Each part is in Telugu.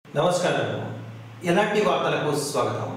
నమస్కారం ఎలాంటి వార్తలకు స్వాగతం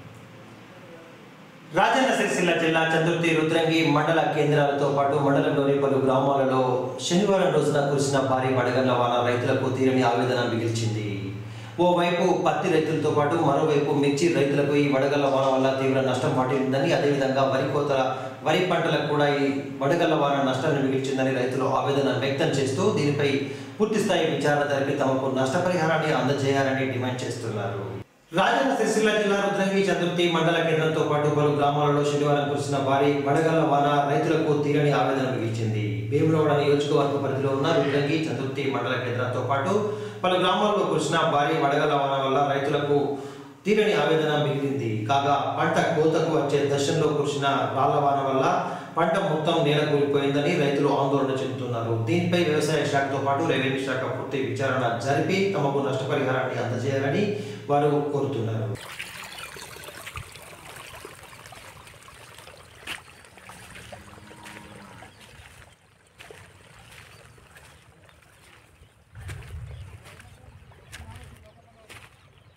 రాజన్న సిరిసిల్ల జిల్లా చంద్రుతి రుద్రంగి మండల కేంద్రాలతో పాటు మండలంలోని పలు గ్రామాలలో శనివారం రోజున కురిసిన భారీ వడగళ్ల వాన రైతులకు తీరని ఆవేదన మిగిల్చింది ఓవైపు పత్తి రైతులతో పాటు మరోవైపు మిర్చి రైతులకు ఈ వడగళ్ల వాన వల్ల తీవ్ర నష్టం వాటిల్లిందని అదేవిధంగా వరి కోతల వరి పంటలకు కూడా ఈ వడగళ్ల వాన నష్టాన్ని మిగిల్చిందని రైతులు ఆవేదన వ్యక్తం చేస్తూ దీనిపై పూర్తిస్థాయి విచారణ జరిపి తమకు నష్టపరిహారాన్ని అందజేయాలని డిమాండ్ చేస్తున్నారు రాజన్న సిరిసిల్ల జిల్లా రుద్రంగి చతుర్థి మండల కేంద్రంతో పాటు పలు గ్రామాలలో శనివారం కురిసిన భారీ వడగళ్ల వాన రైతులకు తీరని ఆవేదన మిగిల్చింది భీమలవాడ నియోజకవర్గ పరిధిలో ఉన్న రుద్రంగి చతుర్థి మండల కేంద్రంతో పాటు పలు గ్రామాల్లో కురిసిన భారీ వడగళ్ల వాన వల్ల రైతులకు తీరని ఆవేదన మిగిలింది కాగా పంట కోతకు వచ్చే దశలో కురిసిన రాళ్ల వాన వల్ల పంట మొత్తం నేల కూలిపోయిందని రైతులు ఆందోళన చెందుతున్నారు దీనిపై వ్యవసాయ శాఖతో పాటు రెవెన్యూ శాఖ పూర్తి విచారణ జరిపి తమకు నష్టపరిహారాన్ని అందజేయాలని వారు కోరుతున్నారు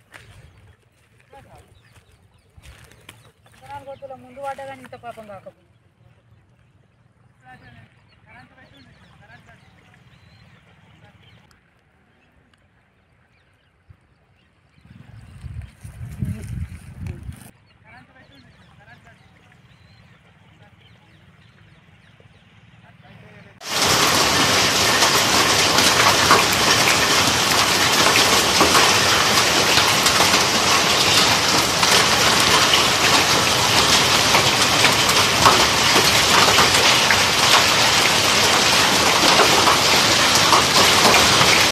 విత్తనాలు కొట్టులో ముందు పడ్డా కానీ ఇంత పాపం కాకపోయింది